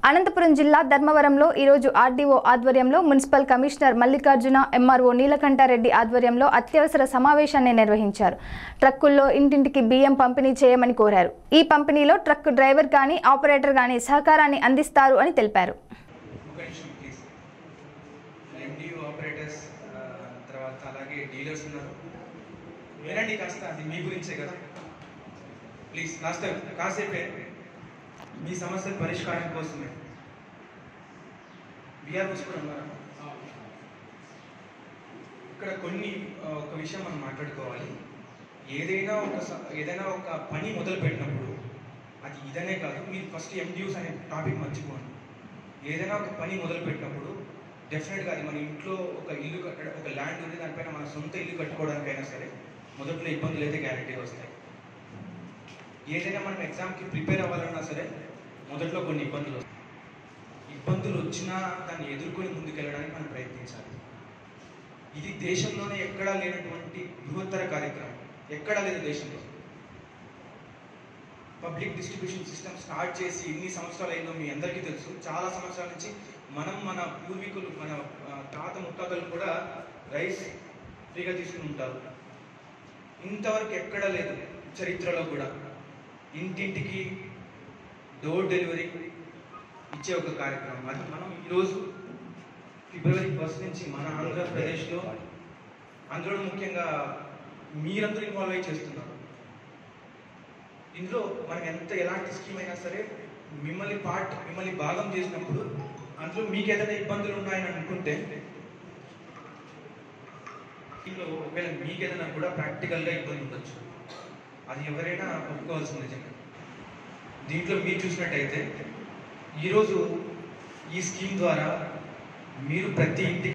అనంతపురం జిల్లా ధర్మవరంలో ఈరోజు ఆర్డీఓ ఆధ్వర్యంలో municipal commissioner Mallikarjuna MRO Neelakanta Reddy ఆధ్వర్యంలో అత్యవసర సమావేశాన్ని నిర్వహించారు ట్రక్కుల్లో ఇంటింటికి బియ్యం పంపిణీ చేయమని కోరారు ఈ పంపిణీలో ట్రక్ డ్రైవర్ కానీ ఆపరేటర్ కానీ సహకారాన్ని అందిస్తారు అని తెలిపారు ఒక నిమిషం ప్లీజ్ ఎండియూ ఆపరేటర్స్ ఆ, తర్వాత అలాగే డీలర్స్ ఉన్నారు వినండి కాస్త అది మీ గురించే కదా ప్లీజ్ కాస్త కాసేపే మీ సమస్యల పరిష్కారం కోసమే విఆర్ఓస్ కూడా ఉన్నారా ఇక్కడ కొన్ని ఆ, ఒక విషయం మనం మాట్లాడుకోవాలి ఏదైనా ఒక స- ఏదైనా ఒక పని మొదలు పెట్టినప్పుడు అది ఇదనే కాదు మీరు ఫస్ట్ ఎండియూస్ అనే టాపిక్ మర్చిపోండి ఏదైనా ఒక పని మొదలు పెట్టినప్పుడు డెఫినెట్గా అది మన ఇంట్లో ఒక ఇల్లు కట్టడం ఒక ల్యాండ్ ఉంది దానిపైన మన సొంత ఇల్లు కట్టుకోవడానికైనా సరే మొదట్లో ఇబ్బందులు అయితే గ్యారంటీగా వస్తాయి ఏదైనా మనం ఎగ్జామ్కి ప్రిపేర్ అవ్వాలన్నా సరే మొదట్లో కొన్ని ఇబ్బందులు వస్తాయి ఇబ్బందులు వచ్చినా దాన్ని ఎదుర్కొని ముందుకెళ్ళడానికి మనం ప్రయత్నించాలి ఇది దేశంలోనే ఎక్కడా లేనటువంటి బృహత్తర కార్యక్రమం ఎక్కడా లేదు దేశంలో పబ్లిక్ డిస్ట్రిబ్యూషన్ సిస్టమ్ స్టార్ట్ చేసి ఎన్ని సంవత్సరాలు అయిందో మీ అందరికీ తెలుసు చాలా సంవత్సరాల నుంచి మనం మన పూర్వీకులు మన ఆ, తాత ముత్తాతలు కూడా రైస్ ఫ్రీగా తీసుకుని ఉంటారు ఇంతవరకు ఎక్కడా లేదు చరిత్రలో కూడా ఇంటింటికి డోర్ డెలివరీ ఇచ్చే ఒక కార్యక్రమం అది మనం ఈరోజు ఫిబ్రవరి ఫస్ట్ నుంచి మన ఆంధ్రప్రదేశ్లో అందులో ముఖ్యంగా మీరందరూ ఇన్వాల్వ్ అయి చేస్తున్నారు ఇందులో మనం ఎంత ఎలాంటి స్కీమ్ అయినా సరే మిమ్మల్ని పార్ట్ మిమ్మల్ని భాగం చేసినప్పుడు అందులో మీకు ఏదైనా ఇబ్బందులు ఉన్నాయని అనుకుంటే ఇందులో ఒకవేళ మీకు ఏదైనా కూడా ప్రాక్టికల్గా ఇబ్బంది ఉండొచ్చు అది ఎవరైనా ఒప్పుకోవాల్సింది నిజంగా దీంట్లో మీరు చూసినట్టయితే ఈరోజు ఈ స్కీమ్ ద్వారా మీరు ప్రతి ఇంటికి